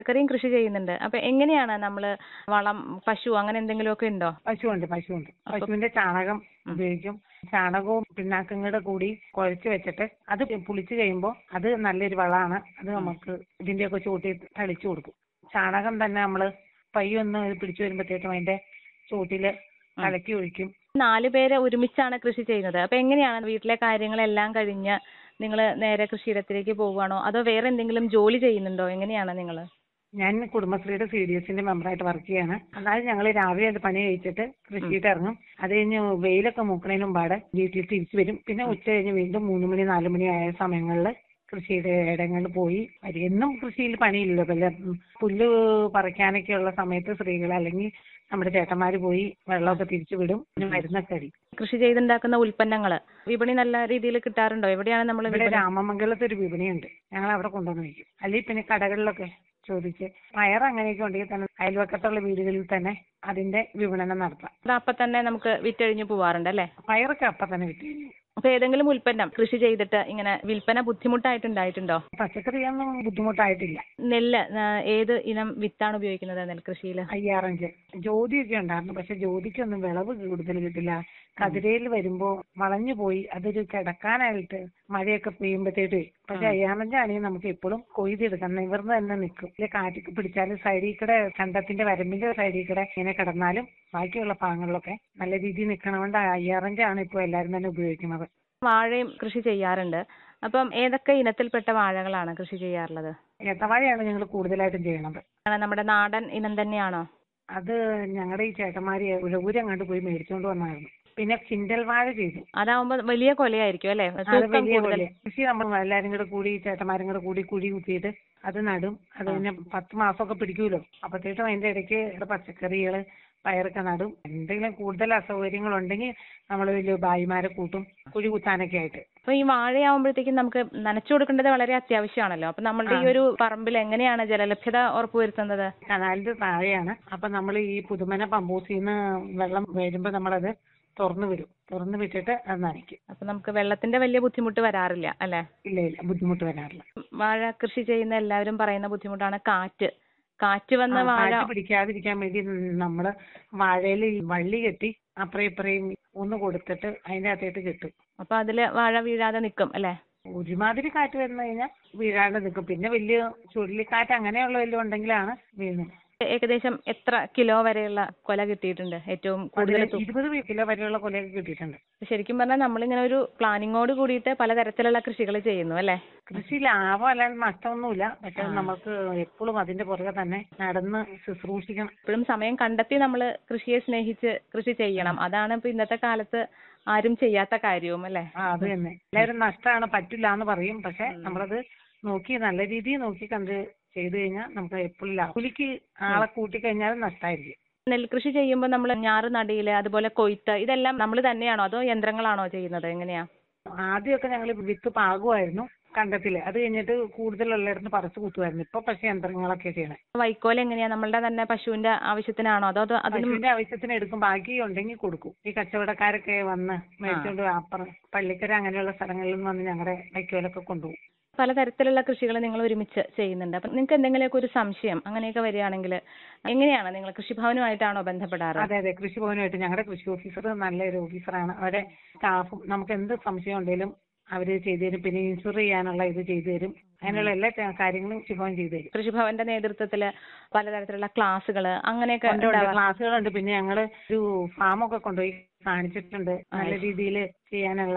പച്ചക്കറിയും കൃഷി ചെയ്യുന്നുണ്ട് അപ്പൊ എങ്ങനെയാണ് നമ്മള് വളം പശു അങ്ങനെ എന്തെങ്കിലുമൊക്കെ ഉണ്ടോ പശുവുണ്ട് പശുവുണ്ട് പശുവിന്റെ ചാണകം ഉപയോഗിക്കും ചാണകവും പിണ്ണാക്കും കൂടെ കൂടി കുഴച്ച് വെച്ചിട്ട് അത് പുളിച്ച് കഴിയുമ്പോൾ അത് നല്ലൊരു വളമാണ് അത് നമുക്ക് ഇതിന്റെയൊക്കെ ചൂട്ടി തളിച്ചു കൊടുക്കും ചാണകം തന്നെ നമ്മള് പയ്യൊന്ന് പിടിച്ചു വരുമ്പോഴത്തേക്കും അതിന്റെ ചൂട്ടില് കലക്കി ഒഴിക്കും നാല് പേര് ഒരുമിച്ചാണ് കൃഷി ചെയ്യുന്നത് അപ്പൊ എങ്ങനെയാണ് വീട്ടിലെ കാര്യങ്ങളെല്ലാം കഴിഞ്ഞ് നിങ്ങൾ നേരെ കൃഷിയിടത്തിലേക്ക് പോവുകയാണോ അതോ വേറെ എന്തെങ്കിലും ജോലി ചെയ്യുന്നുണ്ടോ എങ്ങനെയാണ് നിങ്ങൾ ഞാൻ കുടുംബശ്രീയുടെ സി ഡി എസിന്റെ മെമ്പറായിട്ട് വർക്ക് ചെയ്യാണ് അതായത് ഞങ്ങൾ രാവിലെ അത് പണി കഴിച്ചിട്ട് കൃഷിയിട്ട് ഇറങ്ങും അത് കഴിഞ്ഞ് വെയിലൊക്കെ മൂക്കണതിന് മുമ്പാടെ വീട്ടിൽ തിരിച്ചു വരും പിന്നെ ഉച്ച കഴിഞ്ഞ് വീണ്ടും മൂന്ന് മണി നാല് മണി ആയ സമയങ്ങളിൽ കൃഷിയുടെ ഇടങ്ങളിൽ പോയി വരും എന്നും കൃഷിയിൽ പണിയില്ലല്ലോ വല്ല ഉം, പുല്ല് പറിക്കാനൊക്കെയുള്ള സമയത്ത് സ്ത്രീകൾ അല്ലെങ്കിൽ നമ്മുടെ ചേട്ടന്മാര് പോയി വെള്ളമൊക്കെ തിരിച്ചു വിടും പിന്നെ മരുന്നൊക്കെ അടി കൃഷി ചെയ്തുണ്ടാക്കുന്ന ഉൽപ്പന്നങ്ങൾ വിപണി നല്ല രീതിയിൽ കിട്ടാറുണ്ടോ എവിടെയാണ് നമ്മൾ ഇവിടെ രാമമംഗലത്ത് ഒരു വിപണിയുണ്ട് ഞങ്ങൾ അവിടെ കൊണ്ടുവന്ന് വയ്ക്കും അല്ലെങ്കിൽ പിന്നെ കടകളിലൊക്കെ ചോദിച്ച് പയർ അങ്ങനെയൊക്കെ ഉണ്ടെങ്കിൽ തന്നെ അയൽവക്കത്തുള്ള വീടുകളിൽ തന്നെ അതിന്റെ വിപണനം നടത്താം അപ്പൊ തന്നെ നമുക്ക് വിറ്റഴിഞ്ഞു പോവാറുണ്ട് അല്ലേ പയറൊക്കെ അപ്പം തന്നെ വിറ്റ് കഴിഞ്ഞു അപ്പൊ ഏതെങ്കിലും ഉൽപ്പന്നം കൃഷി ചെയ്തിട്ട് ഇങ്ങനെ വിൽപ്പന ബുദ്ധിമുട്ടായിട്ടുണ്ടായിട്ടുണ്ടോ പച്ചക്കറിയൊന്നും ബുദ്ധിമുട്ടായിട്ടില്ല നെല്ല് ആ, ഏത് ഇനം വിത്താണ് ഉപയോഗിക്കുന്നത് നെൽകൃഷിയിൽ അയ്യാറഞ്ച് ജ്യോതിയൊക്കെ ഉണ്ടായിരുന്നു പക്ഷെ ജ്യോതിക്കൊന്നും വിളവ് കൂടുതൽ കിട്ടില്ല കതിരയിൽ വരുമ്പോ വളഞ്ഞു പോയി അതൊരു കിടക്കാനായിട്ട് മഴയൊക്കെ പെയ്യുമ്പോഴത്തേക്ക് പക്ഷെ അയ്യാറഞ്ചാണെങ്കിൽ നമുക്ക് എപ്പോഴും കൊയ്തെടുക്കാം നിവർന്ന് തന്നെ നിൽക്കും ഇല്ല കാറ്റൊക്കെ പിടിച്ചാലും സൈഡിൽ കൂടെ കണ്ടത്തിന്റെ വരമ്പിന്റെ സൈഡിൽ കൂടെ ഇങ്ങനെ കിടന്നാലും ബാക്കിയുള്ള ഭാഗങ്ങളിലൊക്കെ നല്ല രീതിയിൽ നിൽക്കണോണ്ട് അയ്യാറഞ്ചാണ് ഇപ്പോൾ എല്ലാവരും തന്നെ ഉപയോഗിക്കുന്നത് വാഴയും കൃഷി ചെയ്യാറുണ്ട് അപ്പം ഏതൊക്കെ ഇനത്തിൽപ്പെട്ട വാഴകളാണ് കൃഷി ചെയ്യാറുള്ളത് ഏത്തവാഴയാണ് ഞങ്ങൾ കൂടുതലായിട്ടും ചെയ്യണത് ആണ് നമ്മുടെ നാടൻ ഇനം തന്നെയാണോ അത് ഞങ്ങളുടെ ഈ ചേട്ടന്മാര് ഉഴവൂരങ്ങാണ്ട് പോയി മേടിച്ചോണ്ട് വന്നായിരുന്നു പിന്നെ കിൻഡൽ വാഴ ചെയ്തു അതാവുമ്പോ വലിയ കൊലയായിരിക്കും അല്ലേ അത് തൂക്കം വലിയ കൂടുതൽ പോലെ കൃഷി നമ്മൾ എല്ലാരും കൂടെ കൂടി ചേട്ടന്മാരും കൂടെ കൂടി കുഴി കുത്തിയിട്ട് അത് നടും അത് പിന്നെ പത്ത് മാസമൊക്കെ പിടിക്കൂലോ അപ്പത്തേക്കും അതിന്റെ ഇടയ്ക്ക് പച്ചക്കറികള് പയറൊക്കെ നടും എന്തെങ്കിലും കൂടുതൽ അസൗകര്യങ്ങൾ ഉണ്ടെങ്കിൽ നമ്മൾ വലിയ ഭായിമാരെ കൂട്ടും കുഴി കുത്താനൊക്കെ ആയിട്ട് അപ്പൊ ഈ വാഴയാവുമ്പോഴത്തേക്കും നമുക്ക് നനച്ചു കൊടുക്കേണ്ടത് വളരെ അത്യാവശ്യമാണല്ലോ അപ്പൊ നമ്മളുടെ ഈ ഒരു പറമ്പിൽ എങ്ങനെയാണ് ജലലഭ്യത ഉറപ്പുവരുത്തുന്നത് കനാലിന്റെ താഴെയാണ് അപ്പൊ നമ്മൾ ഈ പുതുമന പമ്പൂസിൽ നിന്ന് വെള്ളം വരുമ്പോ നമ്മളത് തുറന്നു വിടും തുറന്നു വിട്ടിട്ട് അത് നനയ്ക്കും അപ്പൊ നമുക്ക് വെള്ളത്തിന്റെ വലിയ ബുദ്ധിമുട്ട് വരാറില്ല അല്ലെ ഇല്ല ഇല്ല ബുദ്ധിമുട്ട് വരാറില്ല വാഴ കൃഷി ചെയ്യുന്ന എല്ലാവരും പറയുന്ന ബുദ്ധിമുട്ടാണ് കാറ്റ് കാറ്റ് വന്ന് ആ, വാഴ കാറ്റ് പിടിക്കാതിരിക്കാൻ വേണ്ടി നമ്മള് വാഴയിൽ വള്ളി കെട്ടി അപ്പുറം ഇപ്പുറയും ഒന്ന് കൊടുത്തിട്ട് അതിന്റെ അകത്തേട്ട് കെട്ടും അപ്പൊ അതില് വാഴ വീഴാതെ നിൽക്കും അല്ലെ ഒരുമാതിരി കാറ്റ് വന്നു കഴിഞ്ഞാൽ വീഴാണ്ട് നിൽക്കും പിന്നെ വലിയ ചുഴലിക്കാറ്റ് അങ്ങനെയുള്ള വല്ലതും ഉണ്ടെങ്കിലാണ് വീഴുന്നത് ഏകദേശം എത്ര കിലോ വരെയുള്ള കൊല കിട്ടിയിട്ടുണ്ട് ഏറ്റവും കൂടുതൽ അതില് ഇരുപത് കിലോ വരെയുള്ള കൊലയൊക്കെ കിട്ടിയിട്ടുണ്ട് ശരിക്കും പറഞ്ഞാൽ നമ്മളിങ്ങനെ ഒരു പ്ലാനിങ്ങോട് കൂടിയിട്ട് പലതരത്തിലുള്ള കൃഷികൾ ചെയ്യുന്നു അല്ലെ കൃഷി ലാഭം അല്ലാണ്ട് നഷ്ടമൊന്നുമില്ല പക്ഷെ നമുക്ക് എപ്പോഴും അതിന്റെ പുറകെ തന്നെ നടന്ന് ശുശ്രൂഷിക്കണം എപ്പോഴും സമയം കണ്ടെത്തി നമ്മൾ കൃഷിയെ സ്നേഹിച്ച് കൃഷി ചെയ്യണം അതാണ് ഇപ്പൊ ഇന്നത്തെ കാലത്ത് ആരും ചെയ്യാത്ത കാര്യവും അല്ലെ ആ അത് തന്നെ എല്ലാവരും നഷ്ടമാണ് പറ്റില്ല എന്ന് പറയും പക്ഷെ നമ്മളത് നോക്കി നല്ല രീതിയിൽ നോക്കി കണ്ട് ചെയ്തു കഴിഞ്ഞാൽ നമുക്ക് എപ്പോഴും ലാഭം കൂലിക്ക് ആളെ കൂട്ടിക്കഴിഞ്ഞാലും നഷ്ടമായിരിക്കും നെൽകൃഷി ചെയ്യുമ്പോൾ നമ്മൾ ഞാറ് നടിയില് അതുപോലെ കൊയ്ത്ത് ഇതെല്ലാം നമ്മൾ തന്നെയാണോ അതോ യന്ത്രങ്ങളാണോ ചെയ്യുന്നത് എങ്ങനെയാ ആദ്യമൊക്കെ ഞങ്ങൾ വിത്ത് പാകുമായിരുന്നു കണ്ടത്തില് അത് കഴിഞ്ഞിട്ട് കൂടുതലുള്ളിടത്ത് പറിച്ചു കുത്തുമായിരുന്നു ഇപ്പൊ പക്ഷെ യന്ത്രങ്ങളൊക്കെ ചെയ്യണേ വൈക്കോൽ എങ്ങനെയാ നമ്മളുടെ തന്നെ പശുവിന്റെ ആവശ്യത്തിനാണോ അതോ അതോ അതിനും പശുവിന്റെ ആവശ്യത്തിന് എടുക്കും ബാക്കി ഉണ്ടെങ്കിൽ കൊടുക്കും ഈ കച്ചവടക്കാരൊക്കെ വന്ന് മേടിച്ചോണ്ട് അപ്പുറം പള്ളിക്കര അങ്ങനെയുള്ള സ്ഥലങ്ങളിൽ നിന്ന് വന്ന് ഞങ്ങളുടെ വൈക്കോലൊക്കെ കൊണ്ടുപോകും പലതരത്തിലുള്ള കൃഷികൾ നിങ്ങൾ ഒരുമിച്ച് ചെയ്യുന്നുണ്ട് അപ്പൊ നിങ്ങൾക്ക് എന്തെങ്കിലുമൊക്കെ ഒരു സംശയം അങ്ങനെയൊക്കെ വരികയാണെങ്കിൽ എങ്ങനെയാണ് നിങ്ങൾ കൃഷിഭവനുമായിട്ടാണോ ബന്ധപ്പെടാറ് അതെ അതെ കൃഷിഭവനുമായിട്ട് ഞങ്ങളുടെ കൃഷി ഓഫീസർ നല്ലൊരു ഓഫീസറാണ് അവരെ സ്റ്റാഫും നമുക്ക് എന്ത് സംശയം ഉണ്ടെങ്കിലും അവര് ചെയ്തു തരും പിന്നെ ഇൻഷുർ ചെയ്യാനുള്ള ഇത് ചെയ്തു തരും അങ്ങനെയുള്ള എല്ലാ ക- കാര്യങ്ങളും കൃഷിഭവൻ ചെയ്തു തരും കൃഷിഭവന്റെ നേതൃത്വത്തില് പലതരത്തിലുള്ള ക്ലാസ്സുകൾ അങ്ങനെയൊക്കെ ഉണ്ട്, ഉണ്ട്. ഉണ്ടാവാ- ക്ലാസ്സുകളുണ്ട് പിന്നെ ഞങ്ങള് ഒരു ഫാമൊക്കെ കൊണ്ടുപോയി കാണിച്ചിട്ടുണ്ട് നല്ല രീതിയിൽ ചെയ്യാനുള്ള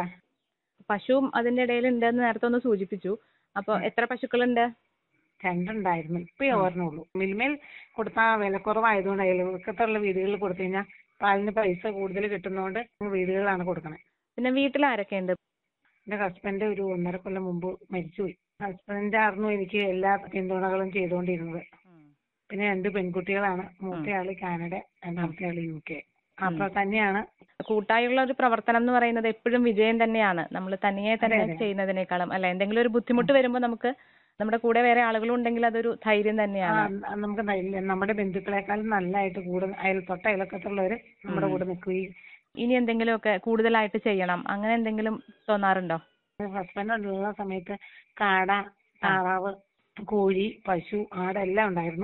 പശുവും അതിന്റെ ഇടയിൽ ഉണ്ടെന്ന് നേരത്തെ ഒന്ന് സൂചിപ്പിച്ചു അപ്പൊ എത്ര പശുക്കളുണ്ട് രണ്ടുണ്ടായിരുന്നു ഇപ്പൊ ഓർമ്മയുള്ളൂ മിൽമേൽ കൊടുത്താൽ വിലക്കുറവായതുകൊണ്ട് അയൽവക്കത്തുള്ള വീടുകളിൽ കൊടുത്തു കഴിഞ്ഞാൽ പാലിന് പൈസ കൂടുതൽ കിട്ടുന്നതുകൊണ്ട് വീടുകളിലാണ് കൊടുക്കണേ പിന്നെ വീട്ടിൽ ആരൊക്കെയുണ്ട് എന്റെ ഹസ്ബൻഡ് ഒരു ഒന്നര കൊല്ലം മുമ്പ് മരിച്ചുപോയി ഹസ്ബൻഡായിരുന്നു എനിക്ക് എല്ലാ പിന്തുണകളും ചെയ്തുകൊണ്ടിരുന്നത് പിന്നെ രണ്ട് പെൺകുട്ടികളാണ് മൂത്തയാള് കാനഡ രണ്ടാമത്തെ ആള് യു കെ അപ്പൊ തന്നെയാണ് കൂട്ടായുള്ള ഒരു പ്രവർത്തനം എന്ന് പറയുന്നത് എപ്പോഴും വിജയം തന്നെയാണ് നമ്മൾ തനിയെ തന്നെ അതെ. ചെയ്യുന്നതിനേക്കാളും അല്ല എന്തെങ്കിലും ഒരു ബുദ്ധിമുട്ട് വരുമ്പോൾ നമുക്ക് നമ്മുടെ കൂടെ വേറെ ആളുകളും ഉണ്ടെങ്കിൽ അതൊരു ധൈര്യം ആ, തന്നെയാണ് നമുക്ക് നല്ല- നമ്മുടെ ബന്ധുക്കളെക്കാളും നല്ലതായിട്ട് കൂടെ അയൽ തൊട്ട അയൽക്കത്തുള്ളവര് നമ്മുടെ കൂടെ നിൽക്കുകയും ഇനി എന്തെങ്കിലുമൊക്കെ കൂടുതലായിട്ട് ചെയ്യണം അങ്ങനെ എന്തെങ്കിലും തോന്നാറുണ്ടോ ഹസ്ബൻഡ് ഉള്ള സമയത്ത് കാട താറാവ് കോഴി പശു ആടെല്ലാം ഉണ്ടായിരുന്നു